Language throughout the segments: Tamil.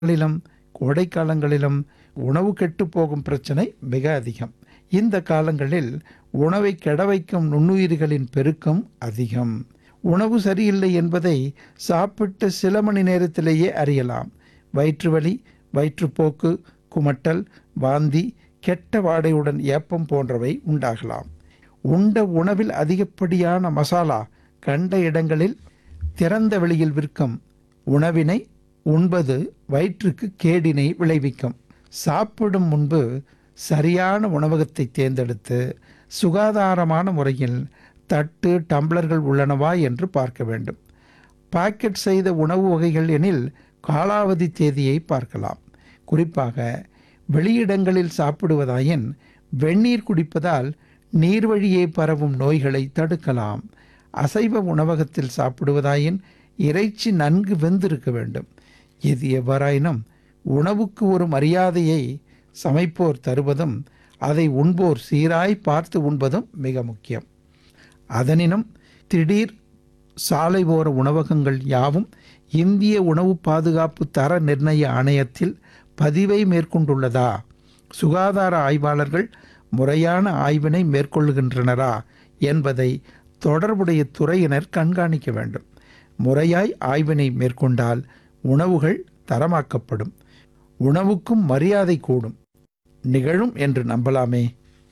காலங்களிலும் கோடை காலங்களிலும் உணவு கெட்டுப் போகும் பிரச்சனை மிக அதிகம் இந்த காலங்களில் உணவை கெட வைக்கும் நுண்ணுயிர்களின் பெருக்கம் அதிகம் உணவு சரியில்லை என்பதை சாப்பிட்ட சில மணி நேரத்திலேயே அறியலாம் வயிற்றுவலி வயிற்றுப்போக்கு குமட்டல் வாந்தி கெட்ட வாடையுடன் ஏப்பம் போன்றவை உண்டாகலாம் உண்ட உணவில் அதிகப்படியான மசாலா கண்ட இடங்களில் திறந்த வெளியில் விற்கும் உணவினை உண்பது வயிற்றுக்கு கேடினை விளைவிக்கும் சாப்பிடும் முன்பு சரியான உணவகத்தை தேர்ந்தெடுத்து சுகாதாரமான முறையில் தட்டு டம்ளர்கள் உள்ளனவா என்று பார்க்க வேண்டும் பாக்கெட் செய்த உணவு வகைகள் எனில் காலாவதி தேதியை பார்க்கலாம் குறிப்பாக வெளியிடங்களில் சாப்பிடுவதாயின் வெந்நீர் குடிப்பதால் நீர்வழியே பரவும் நோய்களை தடுக்கலாம் அசைவ உணவகத்தில் சாப்பிடுவதாயின் இறைச்சி நன்கு வெந்திருக்க வேண்டும் எது எவ்வாறாயினும் உணவுக்கு ஒரு மரியாதையை சமைப்போர் தருவதும் அதை உண்போர் சீராய் பார்த்து உண்பதும் மிக முக்கியம் அதனினும் திடீர் சாலை ஓர உணவகங்கள் யாவும் இந்திய உணவு பாதுகாப்பு தர நிர்ணய ஆணையத்தில் பதிவை மேற்கொண்டுள்ளதா சுகாதார ஆய்வாளர்கள் முறையான ஆய்வினை மேற்கொள்கின்றனரா என்பதை தொடர்புடைய துறையினர் கண்காணிக்க வேண்டும் முறையாய் ஆய்வினை மேற்கொண்டால் உணவுகள் தரமாக்கப்படும் உணவுக்கும் மரியாதை கூடும் நிகழும் என்று நம்பலாமே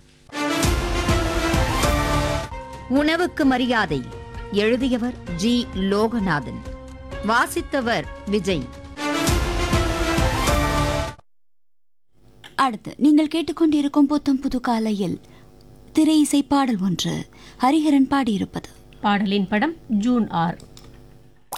உணவுக்கு மரியாதை எழுதியவர் ஜி லோகநாதன் வாசித்தவர் விஜய் அடுத்து நீங்கள் கேட்டுக்கொண்டிருக்கும் புத்தம் புது காலையில் திரை இசை பாடல் ஒன்று ஹரிஹரன் பாடியிருப்பது பாடலின் படம் ஜூன் ஆறு